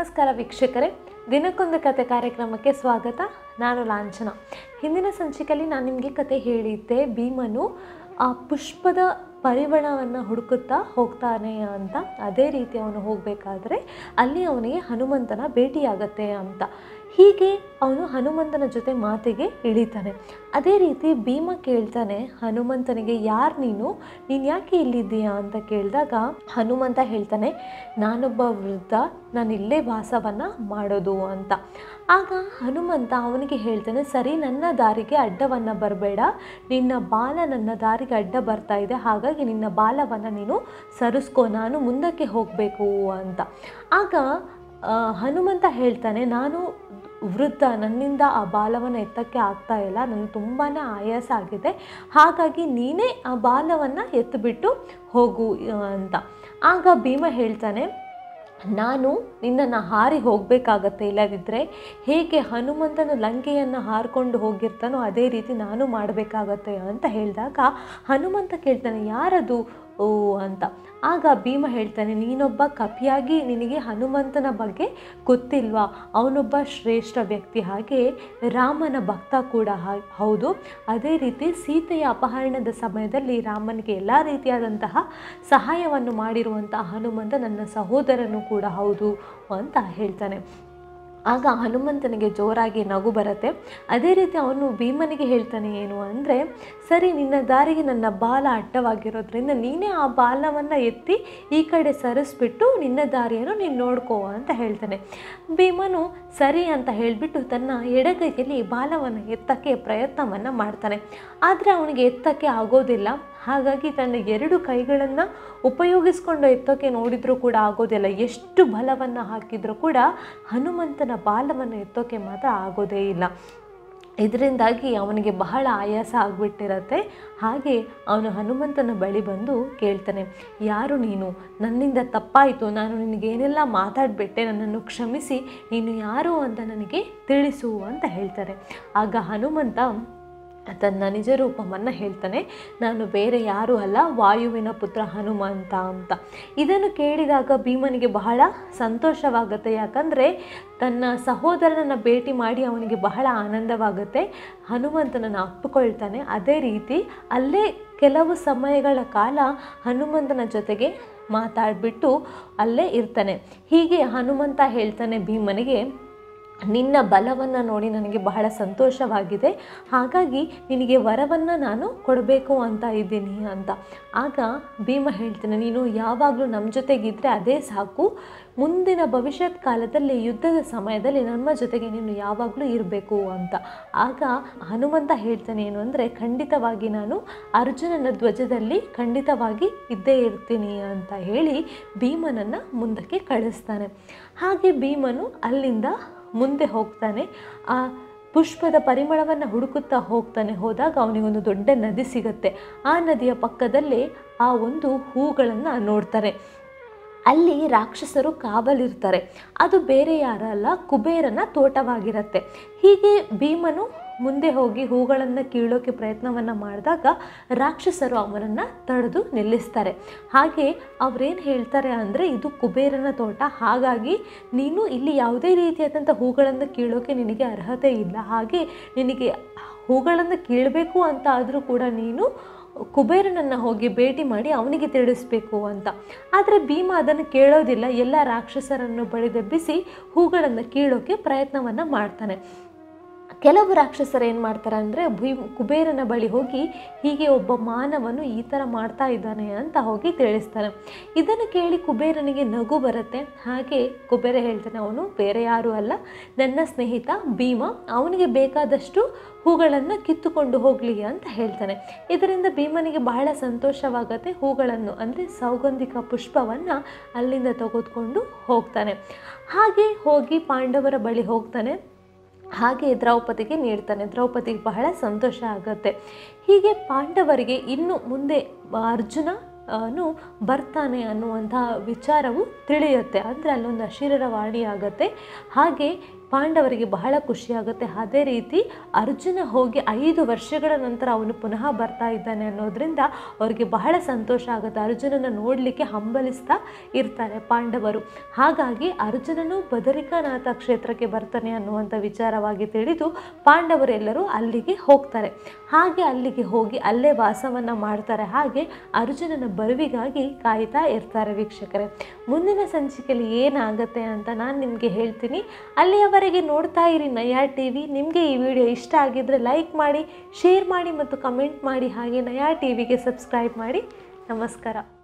ನಮಸ್ಕಾರ ವೀಕ್ಷಕರೇ ದಿನಕ್ಕೊಂದು ಕತೆ ಕಾರ್ಯಕ್ರಮಕ್ಕೆ ಸ್ವಾಗತ ನಾನು ಲಾಂಛನ ಹಿಂದಿನ ಸಂಚಿಕೆಯಲ್ಲಿ ನಾನು ನಿಮಗೆ ಕತೆ ಹೇಳಿದ್ದೆ ಭೀಮನು ಆ ಪುಷ್ಪದ ಪರಿಮಳವನ್ನು ಹುಡುಕುತ್ತಾ ಹೋಗ್ತಾನೆ ಅಂತ ಅದೇ ರೀತಿ ಅವನು ಹೋಗಬೇಕಾದ್ರೆ ಅಲ್ಲಿ ಅವನಿಗೆ ಹನುಮಂತನ ಭೇಟಿಯಾಗತ್ತೆ ಅಂತ ಹೀಗೆ ಅವನು ಹನುಮಂತನ ಜೊತೆ ಮಾತಿಗೆ ಇಳಿತಾನೆ ಅದೇ ರೀತಿ ಭೀಮ ಕೇಳ್ತಾನೆ ಹನುಮಂತನಿಗೆ ಯಾರು ನೀನು ನೀನು ಯಾಕೆ ಇಲ್ಲಿದ್ದೀಯಾ ಅಂತ ಕೇಳಿದಾಗ ಹನುಮಂತ ಹೇಳ್ತಾನೆ ನಾನೊಬ್ಬ ವೃದ್ಧ ನಾನು ಇಲ್ಲೇ ವಾಸವನ್ನು ಮಾಡೋದು ಅಂತ ಆಗ ಹನುಮಂತ ಅವನಿಗೆ ಹೇಳ್ತಾನೆ ಸರಿ ನನ್ನ ದಾರಿಗೆ ಅಡ್ಡವನ್ನು ಬರಬೇಡ ನಿನ್ನ ಬಾಲ ನನ್ನ ದಾರಿಗೆ ಅಡ್ಡ ಬರ್ತಾ ಇದೆ ಹಾಗಾಗಿ ನಿನ್ನ ಬಾಲವನ್ನು ನೀನು ಸರಿಸ್ಕೋ ನಾನು ಮುಂದಕ್ಕೆ ಹೋಗಬೇಕು ಅಂತ ಆಗ ಆ, ಹನುಮಂತ ಹೇಳ್ತಾನೆ ನಾನು ವೃದ್ಧ ನನ್ನಿಂದ ಆ ಬಾಲವನ್ನು ಎತ್ತಕ್ಕೆ ಆಗ್ತಾ ಇಲ್ಲ ನನಗೆ ತುಂಬಾ ಆಯಾಸ ಆಗಿದೆ ಹಾಗಾಗಿ ನೀನೇ ಆ ಬಾಲವನ್ನು ಎತ್ತಿಬಿಟ್ಟು ಹೋಗು ಆ, ಅಂತ ಆಗ ಭೀಮ ಹೇಳ್ತಾನೆ ನಾನು ನಿನ್ನನ್ನು ಹಾರಿ ಹೋಗಬೇಕಾಗತ್ತೆ ಇಲ್ಲದಿದ್ದರೆ ಹೇಗೆ ಹನುಮಂತನು ಲಂಕೆಯನ್ನು ಹಾರಿಕೊಂಡು ಹೋಗಿರ್ತಾನೋ ಅದೇ ರೀತಿ ನಾನು ಮಾಡಬೇಕಾಗತ್ತೆ ಅಂತ ಹೇಳಿದಾಗ ಹನುಮಂತ ಕೇಳ್ತಾನೆ ಯಾರದು ಓ ಅಂತ ಆಗ ಭೀಮ ಹೇಳ್ತಾನೆ ನೀನೊಬ್ಬ ಕಪಿಯಾಗಿ ನಿನಗೆ ಹನುಮಂತನ ಬಗ್ಗೆ ಗೊತ್ತಿಲ್ವಾ ಅವನೊಬ್ಬ ಶ್ರೇಷ್ಠ ವ್ಯಕ್ತಿ ಹಾಗೆ ರಾಮನ ಭಕ್ತ ಕೂಡ ಹಾ- ಹೌದು ಅದೇ ರೀತಿ ಸೀತೆಯ ಅಪಹರಣದ ಸಮಯದಲ್ಲಿ ರಾಮನಿಗೆ ಎಲ್ಲ ರೀತಿಯಾದಂತಹ ಸಹಾಯವನ್ನು ಮಾಡಿರುವಂತಹ ಹನುಮಂತ ನನ್ನ ಸಹೋದರನು ಕೂಡ ಹೌದು ಅಂತ ಹೇಳ್ತಾನೆ ಆಗ ಹನುಮಂತನಿಗೆ ಜೋರಾಗಿ ನಗು ಬರುತ್ತೆ ಅದೇ ರೀತಿ ಅವನು ಭೀಮನಿಗೆ ಹೇಳ್ತಾನೆ ಏನು ಅಂದರೆ ಸರಿ ನಿನ್ನ ದಾರಿಗೆ ನನ್ನ ಬಾಲ ಅಡ್ಡವಾಗಿರೋದ್ರಿಂದ ನೀನೇ ಆ ಬಾಲವನ್ನು ಎತ್ತಿ ಈ ಕಡೆ ಸರಿಸ್ಬಿಟ್ಟು ನಿನ್ನ ದಾರಿಯನ್ನು ನೀನು ನೋಡ್ಕೋ ಅಂತ ಹೇಳ್ತಾನೆ ಭೀಮನು ಸರಿ ಅಂತ ಹೇಳಿಬಿಟ್ಟು ತನ್ನ ಎಡಗೈಯಲ್ಲಿ ಬಾಲವನ್ನು ಎತ್ತಕ್ಕೆ ಪ್ರಯತ್ನವನ್ನು ಮಾಡ್ತಾನೆ ಆದರೆ ಅವನಿಗೆ ಎತ್ತಕ್ಕೆ ಆಗೋದಿಲ್ಲ ಹಾಗಾಗಿ ತನ್ನ ಎರಡು ಕೈಗಳನ್ನು ಉಪಯೋಗಿಸ್ಕೊಂಡು ಎತ್ತೋಕೆ ನೋಡಿದರೂ ಕೂಡ ಆಗೋದಿಲ್ಲ ಎಷ್ಟು ಬಲವನ್ನು ಹಾಕಿದರೂ ಕೂಡ ಹನುಮಂತನ ಬಾಲವನ್ನು ಎತ್ತೋಕೆ ಮಾತ್ರ ಆಗೋದೇ ಇಲ್ಲ ಇದರಿಂದಾಗಿ ಅವನಿಗೆ ಬಹಳ ಆಯಾಸ ಆಗಿಬಿಟ್ಟಿರತ್ತೆ ಹಾಗೆ ಅವನು ಹನುಮಂತನ ಬಳಿ ಬಂದು ಕೇಳ್ತಾನೆ ಯಾರು ನೀನು ನನ್ನಿಂದ ತಪ್ಪಾಯಿತು ನಾನು ನಿನಗೇನೆಲ್ಲ ಮಾತಾಡಿಬಿಟ್ಟೆ ನನ್ನನ್ನು ಕ್ಷಮಿಸಿ ನೀನು ಯಾರು ಅಂತ ನನಗೆ ತಿಳಿಸು ಅಂತ ಹೇಳ್ತಾರೆ ಆಗ ಹನುಮಂತ ತನ್ನ ನಿಜ ರೂಪವನ್ನು ಹೇಳ್ತಾನೆ ನಾನು ಬೇರೆ ಯಾರೂ ಅಲ್ಲ ವಾಯುವಿನ ಪುತ್ರ ಹನುಮಂತ ಅಂತ ಇದನ್ನು ಕೇಳಿದಾಗ ಭೀಮನಿಗೆ ಬಹಳ ಸಂತೋಷವಾಗುತ್ತೆ ಯಾಕಂದರೆ ತನ್ನ ಸಹೋದರನನ್ನು ಭೇಟಿ ಮಾಡಿ ಅವನಿಗೆ ಬಹಳ ಆನಂದವಾಗುತ್ತೆ ಹನುಮಂತನನ್ನು ಅಪ್ಪಿಕೊಳ್ತಾನೆ ಅದೇ ರೀತಿ ಅಲ್ಲೇ ಕೆಲವು ಸಮಯಗಳ ಕಾಲ ಹನುಮಂತನ ಜೊತೆಗೆ ಮಾತಾಡಿಬಿಟ್ಟು ಅಲ್ಲೇ ಇರ್ತಾನೆ ಹೀಗೆ ಹನುಮಂತ ಹೇಳ್ತಾನೆ ಭೀಮನಿಗೆ ನಿನ್ನ ಬಲವನ್ನು ನೋಡಿ ನನಗೆ ಬಹಳ ಸಂತೋಷವಾಗಿದೆ ಹಾಗಾಗಿ ನಿನಗೆ ವರವನ್ನು ನಾನು ಕೊಡಬೇಕು ಅಂತ ಇದ್ದೀನಿ ಅಂತ ಆಗ ಭೀಮ ಹೇಳ್ತಾನೆ ನೀನು ಯಾವಾಗಲೂ ನಮ್ಮ ಜೊತೆಗಿದ್ದರೆ ಅದೇ ಸಾಕು ಮುಂದಿನ ಭವಿಷ್ಯತ್ ಕಾಲದಲ್ಲಿ ಯುದ್ಧದ ಸಮಯದಲ್ಲಿ ನಮ್ಮ ಜೊತೆಗೆ ನೀನು ಯಾವಾಗಲೂ ಇರಬೇಕು ಅಂತ ಆಗ ಹನುಮಂತ ಹೇಳ್ತಾನೆ ಏನು ಅಂದರೆ ಖಂಡಿತವಾಗಿ ನಾನು ಅರ್ಜುನನ ಧ್ವಜದಲ್ಲಿ ಖಂಡಿತವಾಗಿ ಇದ್ದೇ ಇರ್ತೀನಿ ಅಂತ ಹೇಳಿ ಭೀಮನನ್ನು ಮುಂದಕ್ಕೆ ಕಳಿಸ್ತಾನೆ ಹಾಗೆ ಭೀಮನು ಅಲ್ಲಿಂದ ಮುಂದೆ ಹೋಗ್ತಾನೆ ಆ ಪುಷ್ಪದ ಪರಿಮಳವನ್ನು ಹುಡುಕುತ್ತಾ ಹೋಗ್ತಾನೆ ಹೋದಾಗ ಅವನಿಗೊಂದು ದೊಡ್ಡ ನದಿ ಸಿಗುತ್ತೆ ಆ ನದಿಯ ಪಕ್ಕದಲ್ಲೇ ಆ ಒಂದು ಹೂಗಳನ್ನು ನೋಡ್ತಾನೆ ಅಲ್ಲಿ ರಾಕ್ಷಸರು ಕಾವಲಿರ್ತಾರೆ ಅದು ಬೇರೆ ಯಾರಲ್ಲ ಕುಬೇರನ ತೋಟವಾಗಿರುತ್ತೆ ಹೀಗೆ ಭೀಮನು ಮುಂದೆ ಹೋಗಿ ಹೂಗಳನ್ನು ಕೀಳೋಕೆ ಪ್ರಯತ್ನವನ್ನು ಮಾಡಿದಾಗ ರಾಕ್ಷಸರು ಅವನನ್ನು ತಡೆದು ನಿಲ್ಲಿಸ್ತಾರೆ ಹಾಗೆ ಅವರೇನು ಹೇಳ್ತಾರೆ ಅಂದರೆ ಇದು ಕುಬೇರನ ತೋಟ ಹಾಗಾಗಿ ನೀನು ಇಲ್ಲಿ ಯಾವುದೇ ರೀತಿಯಾದಂಥ ಹೂಗಳನ್ನು ಕೀಳೋಕೆ ನಿನಗೆ ಅರ್ಹತೆ ಇಲ್ಲ ಹಾಗೆ ನಿನಗೆ ಹೂಗಳನ್ನು ಕೀಳಬೇಕು ಅಂತ ಆದರೂ ಕೂಡ ನೀನು ಕುಬೇರನನ್ನು ಹೋಗಿ ಭೇಟಿ ಮಾಡಿ ಅವನಿಗೆ ತಿಳಿಸ್ಬೇಕು ಅಂತ ಆದರೆ ಭೀಮ ಅದನ್ನು ಕೇಳೋದಿಲ್ಲ ಎಲ್ಲ ರಾಕ್ಷಸರನ್ನು ಬಳಿದೆಬ್ಬಿಸಿ ಹೂಗಳನ್ನು ಕೀಳೋಕೆ ಪ್ರಯತ್ನವನ್ನು ಮಾಡ್ತಾನೆ ಕೆಲವು ರಾಕ್ಷಸರು ಏನು ಮಾಡ್ತಾರೆ ಅಂದರೆ ಭೀಮ್ ಕುಬೇರನ ಬಳಿ ಹೋಗಿ ಹೀಗೆ ಒಬ್ಬ ಮಾನವನು ಈ ಥರ ಮಾಡ್ತಾ ಇದ್ದಾನೆ ಅಂತ ಹೋಗಿ ತಿಳಿಸ್ತಾನೆ ಇದನ್ನು ಕೇಳಿ ಕುಬೇರನಿಗೆ ನಗು ಬರುತ್ತೆ ಹಾಗೆ ಕುಬೇರ ಹೇಳ್ತಾನೆ ಅವನು ಬೇರೆ ಯಾರೂ ಅಲ್ಲ ನನ್ನ ಸ್ನೇಹಿತ ಭೀಮ ಅವನಿಗೆ ಬೇಕಾದಷ್ಟು ಹೂಗಳನ್ನು ಕಿತ್ತುಕೊಂಡು ಹೋಗಲಿ ಅಂತ ಹೇಳ್ತಾನೆ ಇದರಿಂದ ಭೀಮನಿಗೆ ಬಹಳ ಸಂತೋಷವಾಗುತ್ತೆ ಹೂಗಳನ್ನು ಅಂದರೆ ಸೌಗಂಧಿಕ ಪುಷ್ಪವನ್ನು ಅಲ್ಲಿಂದ ತೆಗೆದುಕೊಂಡು ಹೋಗ್ತಾನೆ ಹಾಗೆ ಹೋಗಿ ಪಾಂಡವರ ಬಳಿ ಹೋಗ್ತಾನೆ ಹಾಗೆ ದ್ರೌಪದಿಗೆ ನೀಡ್ತಾನೆ ದ್ರೌಪದಿಗೆ ಬಹಳ ಸಂತೋಷ ಆಗುತ್ತೆ ಹೀಗೆ ಪಾಂಡವರಿಗೆ ಇನ್ನು ಮುಂದೆ ಅರ್ಜುನ ನು ಬರ್ತಾನೆ ಅನ್ನುವಂಥ ವಿಚಾರವು ತಿಳಿಯುತ್ತೆ ಅಂದರೆ ಅಲ್ಲೊಂದು ಅಶಿರರ ವಾಣಿ ಆಗುತ್ತೆ ಹಾಗೆ ಪಾಂಡವರಿಗೆ ಬಹಳ ಖುಷಿಯಾಗುತ್ತೆ ಅದೇ ರೀತಿ ಅರ್ಜುನ ಹೋಗಿ ಐದು ವರ್ಷಗಳ ನಂತರ ಅವನು ಪುನಃ ಬರ್ತಾ ಇದ್ದಾನೆ ಅನ್ನೋದ್ರಿಂದ ಅವರಿಗೆ ಬಹಳ ಸಂತೋಷ ಆಗುತ್ತೆ ಅರ್ಜುನನ ನೋಡಲಿಕ್ಕೆ ಹಂಬಲಿಸ್ತಾ ಇರ್ತಾರೆ ಪಾಂಡವರು ಹಾಗಾಗಿ ಅರ್ಜುನನು ಬದರಿಕಾನಾಥ ಕ್ಷೇತ್ರಕ್ಕೆ ಬರ್ತಾನೆ ಅನ್ನುವಂಥ ವಿಚಾರವಾಗಿ ತಿಳಿದು ಪಾಂಡವರೆಲ್ಲರೂ ಅಲ್ಲಿಗೆ ಹೋಗ್ತಾರೆ ಹಾಗೆ ಅಲ್ಲಿಗೆ ಹೋಗಿ ಅಲ್ಲೇ ವಾಸವನ್ನು ಮಾಡ್ತಾರೆ ಹಾಗೆ ಅರ್ಜುನನ ಬರುವಿಗಾಗಿ ಕಾಯ್ತಾ ಇರ್ತಾರೆ ವೀಕ್ಷಕರೇ ಮುಂದಿನ ಸಂಚಿಕೆಯಲ್ಲಿ ಏನಾಗುತ್ತೆ ಅಂತ ನಾನು ನಿಮಗೆ ಹೇಳ್ತೀನಿ ಅಲ್ಲಿಯವರೆಗೆ ನೋಡ್ತಾ ಇರಿ ನಯಾ ಟಿ ವಿ ನಿಮಗೆ ಈ ವಿಡಿಯೋ ಇಷ್ಟ ಆಗಿದ್ದರೆ ಲೈಕ್ ಮಾಡಿ ಶೇರ್ ಮಾಡಿ ಮತ್ತು ಕಮೆಂಟ್ ಮಾಡಿ ಹಾಗೆ ನಯಾ ಟಿ ವಿಗೆ ಸಬ್ಸ್ಕ್ರೈಬ್ ಮಾಡಿ ನಮಸ್ಕಾರ